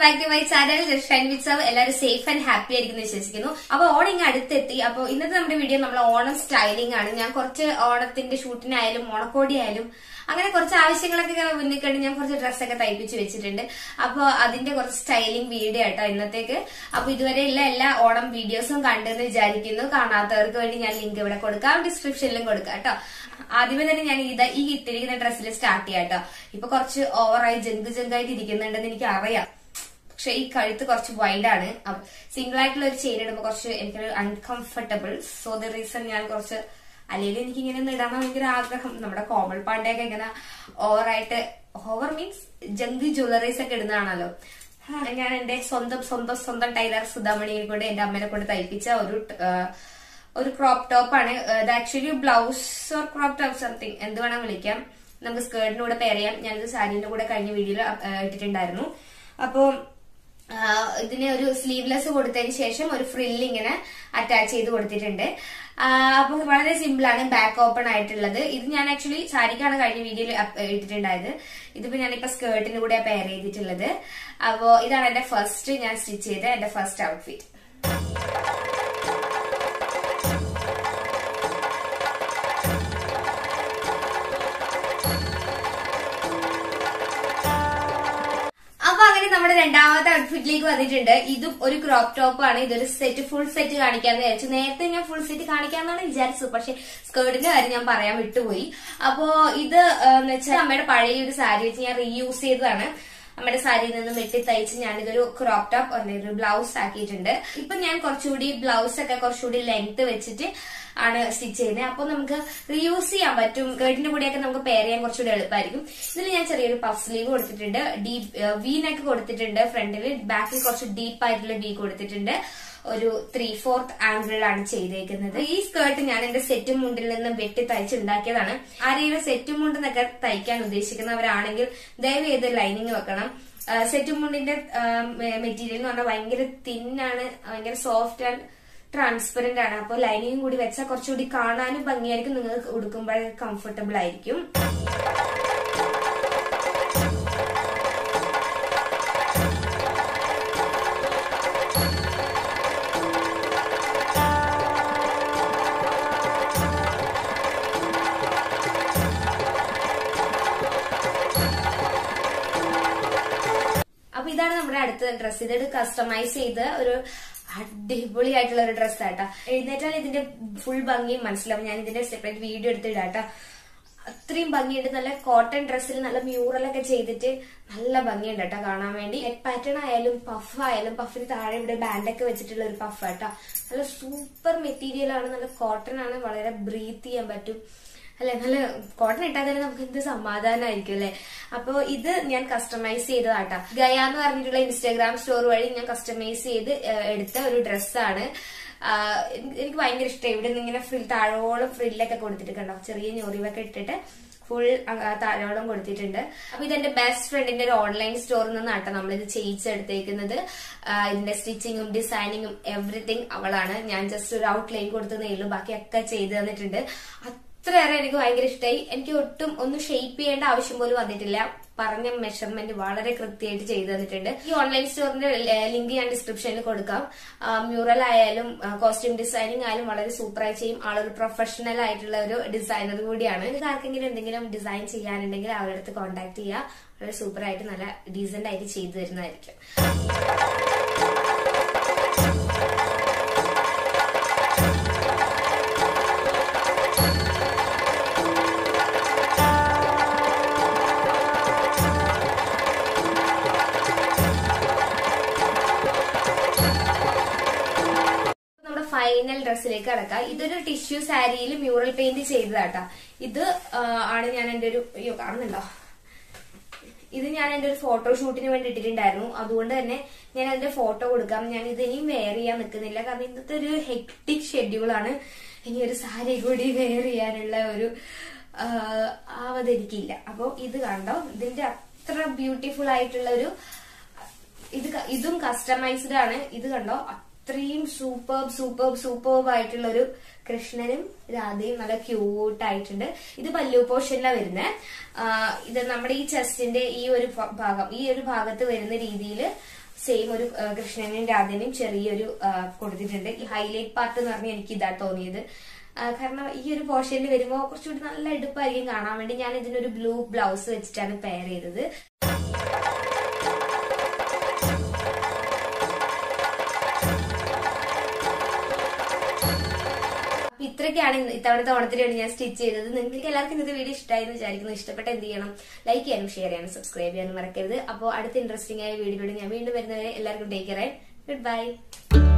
back to my channel shine വിത്സവ് എല്ലാവരും safe and happy ആയിരിക്കുന്നു വിശ്വസിക്കുന്നു അപ്പൊ ഓണം ഇങ്ങ് അടുത്തെത്തി അപ്പൊ ഇന്നത്തെ നമ്മുടെ വീഡിയോ നമ്മൾ ഓണം സ്റ്റൈലിംഗ് ആണ് ഞാൻ കുറച്ച് ഓണത്തിന്റെ ഷൂട്ടിനായാലും ഓണക്കോടി ആയാലും അങ്ങനെ കുറച്ച് ആവശ്യങ്ങളൊക്കെ ഇങ്ങനെ മുന്നിൽ കണ്ട് ഞാൻ കുറച്ച് ഡ്രസ്സൊക്കെ തയ്പ്പിച്ച് വെച്ചിട്ടുണ്ട് അപ്പൊ അതിന്റെ കുറച്ച് സ്റ്റൈലിംഗ് വീഡിയോ ആട്ടോ ഇന്നത്തേക്ക് അപ്പൊ ഇതുവരെയുള്ള എല്ലാ ഓണം വീഡിയോസും കണ്ടെന്ന് വിചാരിക്കുന്നു കാണാത്തവർക്ക് വേണ്ടി ഞാൻ ലിങ്ക് ഇവിടെ കൊടുക്കാം ഡിസ്ക്രിപ്ഷനിലും കൊടുക്കാം കേട്ടോ ആദ്യമേ തന്നെ ഞാൻ ഇത് ഈ ഇട്ടിരിക്കുന്ന ഡ്രസ്സിൽ സ്റ്റാർട്ട് ചെയ്യാം കേട്ടോ ഇപ്പൊ കുറച്ച് ഓവറായി ജങ്ക് ജങ്കായിട്ട് ഇരിക്കുന്നുണ്ടെന്ന് എനിക്ക് അറിയാം പക്ഷെ ഈ കഴുത്ത് കുറച്ച് വൈഡ് ആണ് സിംഗിൾ ആയിട്ടുള്ള ഒരു ചെയിൻ ഇടുമ്പോൾ കുറച്ച് എനിക്കൊരു അൺകംഫർട്ടബിൾ സോ ദ റീസൺ ഞാൻ കുറച്ച് അല്ലെങ്കിൽ എനിക്ക് ഇങ്ങനെ ഒന്ന് ഇടാൻ ഭയങ്കര ആഗ്രഹം നമ്മുടെ കോമൾ പാണ്ഡെയൊക്കെ ഇങ്ങനെ ഓവറായിട്ട് ഓവർ മീൻസ് ജങ്കി ജ്വല്ലറീസ് ഒക്കെ ഇടുന്നതാണല്ലോ ഞാൻ എന്റെ സ്വന്തം സ്വന്തം സ്വന്തം ടൈലർ സുധാമണിയെ കൊണ്ട് എന്റെ അമ്മനെ കൊണ്ട് തയ്പ്പിച്ച ഒരു ആ, ഒരു ക്രോപ്പ് ടോപ്പ് ആണ് ഇത് actually blouse or crop top something എന്ത് വേണം വിളിക്കാം നമുക്ക് സ്കേർട്ടിന്റെ കൂടെ പെയർ ചെയ്യാം ഞാനിത് സാരിന്റെ കൂടെ കഴിഞ്ഞ വീഡിയോയിൽ ഇട്ടിട്ടുണ്ടായിരുന്നു അപ്പോൾ ഇതിന് ഒരു സ്ലീവ്ലെസ് കൊടുത്തതിന് ശേഷം ഒരു ഫ്രില്ല് ഇങ്ങനെ അറ്റാച്ച് ചെയ്ത് കൊടുത്തിട്ടുണ്ട് അപ്പൊ വളരെ സിമ്പിൾ ആണ് ബാക്ക് ഓപ്പൺ ആയിട്ടുള്ളത് ഇത് ഞാൻ ആക്ച്വലി സാരിക്കാണ് കഴിഞ്ഞ വീഡിയോയിൽ ഇട്ടിട്ടുണ്ടായത് ഇതിപ്പോ ഞാനിപ്പോ സ്കേർട്ടിന് കൂടെ പെയർ ചെയ്തിട്ടുള്ളത് അപ്പോ ഇതാണ് എന്റെ ഫസ്റ്റ് ഞാൻ സ്റ്റിച്ച് ചെയ്ത എന്റെ ഫസ്റ്റ് ഔട്ട്ഫിറ്റ് അപ്പൊ അങ്ങനെ നമ്മുടെ രണ്ടാമത്തെ ഔട്ട്ഫിറ്റിലേക്ക് വന്നിട്ടുണ്ട് ഇതും ഒരു ക്രോപ്പ് ടോപ്പ് ആണ് ഇതൊരു സെറ്റ് ഫുൾ സെറ്റ് കാണിക്കാന്ന് വിചാരിച്ചു നേരത്തെ ഞാൻ ഫുൾ സെറ്റ് കാണിക്കാന്നാണ് വിചാരിച്ചത് പക്ഷെ സ്കേർട്ടിന്റെ കാര്യം ഞാൻ പറയാൻ വിട്ടുപോയി അപ്പോ ഇത് എന്ന് വെച്ചാൽ അമ്മയുടെ പഴയ ഒരു സാരി വെച്ച് ഞാൻ റീയൂസ് ചെയ്തതാണ് അമ്മയുടെ സാരിയിൽ നിന്ന് വെട്ടി തയ്ച്ച് ഞാനിതൊരു ക്രോപ്പ് ടോപ്പ് ഒരു ബ്ലൗസ് ആക്കിയിട്ടുണ്ട് ഇപ്പൊ ഞാൻ കുറച്ചുകൂടി ബ്ലൗസ് ഒക്കെ കുറച്ചുകൂടി ലെങ്ത് വെച്ചിട്ട് ആണ് സ്റ്റിച്ച് ചെയ്യുന്നത് അപ്പൊ നമുക്ക് റീയൂസ് ചെയ്യാൻ പറ്റും കേട്ടിന്റെ കൂടെയൊക്കെ നമുക്ക് പെയർ ചെയ്യാൻ കുറച്ചുകൂടി എളുപ്പമായിരിക്കും ഇതിൽ ഞാൻ ചെറിയൊരു പഫ് സ്ലീവ് കൊടുത്തിട്ടുണ്ട് ഡീപ് വി നെക്ക് കൊടുത്തിട്ടുണ്ട് ഫ്രണ്ടിൽ ബാക്കിൽ കുറച്ച് ഡീപ്പ് ആയിട്ടുള്ള വി കൊടുത്തിട്ടുണ്ട് ഒരു ത്രീ ഫോർത്ത് ആംഗിളിലാണ് ചെയ്തേക്കുന്നത് ഈ സ്കേർട്ട് ഞാൻ എന്റെ സെറ്റ് മുണ്ടിൽ നിന്ന് വെട്ടി തയ്ച്ചുണ്ടാക്കിയതാണ് ആരെങ്കിലും സെറ്റ് മുണ്ടെന്നൊക്കെ തയ്ക്കാൻ ഉദ്ദേശിക്കുന്നവരാണെങ്കിൽ ദയവ് ചെയ്ത് ലൈനിങ് വെക്കണം സെറ്റ് മുണ്ടിന്റെ മെറ്റീരിയൽ എന്ന് പറഞ്ഞാൽ ഭയങ്കര തിന്നാണ് ഭയങ്കര സോഫ്റ്റ് ആൻഡ് ട്രാൻസ്പെറന്റ് ആണ് അപ്പോൾ ലൈനിങ്ങും കൂടി വെച്ചാൽ കുറച്ചുകൂടി കാണാനും ഭംഗിയായിരിക്കും നിങ്ങൾക്ക് ഉടുക്കുമ്പോൾ കംഫർട്ടബിൾ ആയിരിക്കും അപ്പൊ ഇതാണ് നമ്മുടെ അടുത്ത ഡ്രസ്സ് ഇത് കസ്റ്റമൈസ് ചെയ്ത് ഒരു അടിപൊളി ആയിട്ടുള്ള ഒരു ഡ്രസ്സ് ആട്ടാ എഴുന്നേറ്റാൽ ഇതിന്റെ ഫുൾ ഭംഗിയും മനസ്സിലാവും ഞാൻ ഇതിന്റെ സെപ്പറേറ്റ് വീഡിയോ എടുത്തിടാട്ടാ അത്രയും ഭംഗിയുണ്ട് നല്ല കോട്ടൺ ഡ്രസ്സിൽ നല്ല മ്യൂറലൊക്കെ ചെയ്തിട്ട് നല്ല ഭംഗിയുണ്ട് കേട്ടോ കാണാൻ വേണ്ടി നെക്ക് പാറ്റേൺ ആയാലും പഫ് ആയാലും പഫിന് താഴെ ഇവിടെ ബാൻഡൊക്കെ വെച്ചിട്ടുള്ള ഒരു പഫ് കേട്ടോ നല്ല സൂപ്പർ മെറ്റീരിയൽ ആണ് നല്ല കോട്ടൺ ആണ് വളരെ ബ്രീത്ത് ചെയ്യാൻ പറ്റും അല്ലെ നല്ല കോട്ടൺ ഇട്ടാൽ തന്നെ നമുക്ക് എന്ത് സമാധാനമായിരിക്കും അല്ലെ അപ്പൊ ഇത് ഞാൻ കസ്റ്റമൈസ് ചെയ്തതാട്ടാ ഗയ എന്ന് പറഞ്ഞിട്ടുള്ള ഇൻസ്റ്റാഗ്രാം സ്റ്റോർ വഴി ഞാൻ കസ്റ്റമൈസ് ചെയ്ത് ഏഹ്, എടുത്ത ഒരു ഡ്രസ്സാണ് എനിക്ക് ഭയങ്കര ഇഷ്ടം ഇവിടെ നിന്ന് ഇങ്ങനെ ഫ്രിൽ താഴോളം ഫ്രില്ലൊക്കെ കൊടുത്തിട്ട് കണ്ടോ ചെറിയ ഞൊറിവൊക്കെ ഇട്ടിട്ട് ഫുൾ താഴോളം കൊടുത്തിട്ടുണ്ട് അപ്പൊ ഇതെന്റെ ബെസ്റ്റ് ഫ്രണ്ടിന്റെ ഒരു ഓൺലൈൻ സ്റ്റോറിൽ നിന്നാട്ടോ നമ്മളിത് ചെയ്യിച്ചെടുത്തേക്കുന്നത് ആ, ഇതിന്റെ സ്റ്റിച്ചിങ്ങും ഡിസൈനിങ്ങും എവറിത്തിങ് അവളാണ് ഞാൻ ജസ്റ്റ് ഒരു ഔട്ട്ലൈൻ കൊടുത്തതേ ഉള്ളൂ ബാക്കിയൊക്കെ ചെയ്തു തന്നിട്ടുണ്ട് അത്രയേറെ എനിക്ക് ഭയങ്കര ഇഷ്ടമായി എനിക്ക് ഒട്ടും ഒന്നും ഷെയ്പ്പ് ചെയ്യേണ്ട ആവശ്യം പോലും വന്നിട്ടില്ല പറഞ്ഞ മെഷർമെന്റ് വളരെ കൃത്യമായിട്ട് ചെയ്തു തന്നിട്ടുണ്ട് ഈ ഓൺലൈൻ സ്റ്റോറിന്റെ ലിങ്ക് ഞാൻ ഡിസ്ക്രിപ്ഷനിൽ കൊടുക്കാം മ്യൂറൽ ആയാലും കോസ്റ്റ്യൂം ഡിസൈനിങ് ആയാലും വളരെ സൂപ്പറായി ചെയ്യും ആളൊരു പ്രൊഫഷണൽ ആയിട്ടുള്ള ഒരു ഡിസൈനർ കൂടിയാണ് നിങ്ങൾക്ക് ആർക്കെങ്കിലും എന്തെങ്കിലും ഡിസൈൻ ചെയ്യാനുണ്ടെങ്കിൽ അവരുടെ അടുത്ത് കോൺടാക്ട് ചെയ്യുക വളരെ സൂപ്പറായിട്ട് നല്ല ഡീസന്റ് ആയിട്ട് ചെയ്തു തരുന്നതായിരിക്കും നമ്മുടെ ഫൈനൽ ഡ്രസ്സിലേക്ക് കടക്കാം ഇതൊരു ടിഷ്യൂ സാരിയിൽ മ്യൂറൽ പെയിന്റ് ചെയ്തതാട്ടാ ഇത് ആ, ആണ് ഞാൻ എന്റെ ഒരു അയ്യോ കാണുന്നുണ്ടോ ഇത് ഞാൻ എന്റെ ഒരു ഫോട്ടോഷൂട്ടിന് വേണ്ടി ഇട്ടിട്ടുണ്ടായിരുന്നു അതുകൊണ്ട് തന്നെ ഞാൻ അതിന്റെ ഫോട്ടോ കൊടുക്കാം ഞാൻ ഇത് ഇനിയും വെയർ ചെയ്യാൻ നിൽക്കുന്നില്ല കാരണം ഇന്നത്തെ ഒരു ഹെക്ടിക് ഷെഡ്യൂളാണ് ഇനി ഒരു സാരി കൂടി വെയർ ചെയ്യാനുള്ള ഒരു ആ, ആവത് എനിക്കില്ല അപ്പോൾ ഇത് കണ്ടോ ഇതിന്റെ അത്ര ബ്യൂട്ടിഫുൾ ആയിട്ടുള്ള ഒരു ഇത് ക- ഇതും കസ്റ്റമൈസ്ഡ് ആണ് ഇത് കണ്ടോ അത്രയും സൂപ്പർ സൂപ്പർ സൂപ്പർബ് ആയിട്ടുള്ള ഒരു കൃഷ്ണനും രാധയും നല്ല ക്യൂട്ട് ആയിട്ടുണ്ട് ഇത് പല്ലു പോർഷനിലാണ് വരുന്നത് ഇത് നമ്മുടെ ഈ ചെസ്റ്റിന്റെ ഈ ഒരു ഭ- ഭാഗം ഈ ഒരു ഭാഗത്ത് വരുന്ന രീതിയിൽ സെയിം ഒരു ആ, കൃഷ്ണനും രാധനും ചെറിയൊരു ആ, കൊടുത്തിട്ടുണ്ട് ഈ ഹൈലൈറ്റ് പാർട്ട് എന്ന് പറഞ്ഞാൽ എനിക്ക് ഇതാ തോന്നിയത് ആ, കാരണം ഈ ഒരു പോർഷനിൽ വരുമ്പോൾ കുറച്ചുകൂടി നല്ല എടുപ്പായിരിക്കും കാണാൻ വേണ്ടി ഞാൻ ഇതിനൊരു ബ്ലൂ ബ്ലൗസ് വെച്ചിട്ടാണ് പെയർ ചെയ്തത് അപ്പൊ ഇത്രയൊക്കെയാണ് ഇന്ന് ഇത്തവണത്തെ ഓണത്തിന് വേണ്ടി ഞാൻ സ്റ്റിച്ച് ചെയ്തത് നിങ്ങൾക്ക് എല്ലാവർക്കും ഇന്നത്തെ വീഡിയോ ഇഷ്ടമായി എന്ന് വിചാരിക്കുന്നു ഇഷ്ടപ്പെട്ട എന്ത് ചെയ്യണം ലൈക്ക് ചെയ്യാനും ഷെയർ ചെയ്യാനും സബ്സ്ക്രൈബ് ചെയ്യാനും മറക്കരുത് അപ്പോൾ അടുത്ത ഇൻട്രസ്റ്റിംഗ് ആയ വീഡിയോയിലൂടെ ഞാൻ വീണ്ടും വരുന്നവരെ എല്ലാവർക്കും ടേക്ക് കെയർ ഗുഡ് ബൈ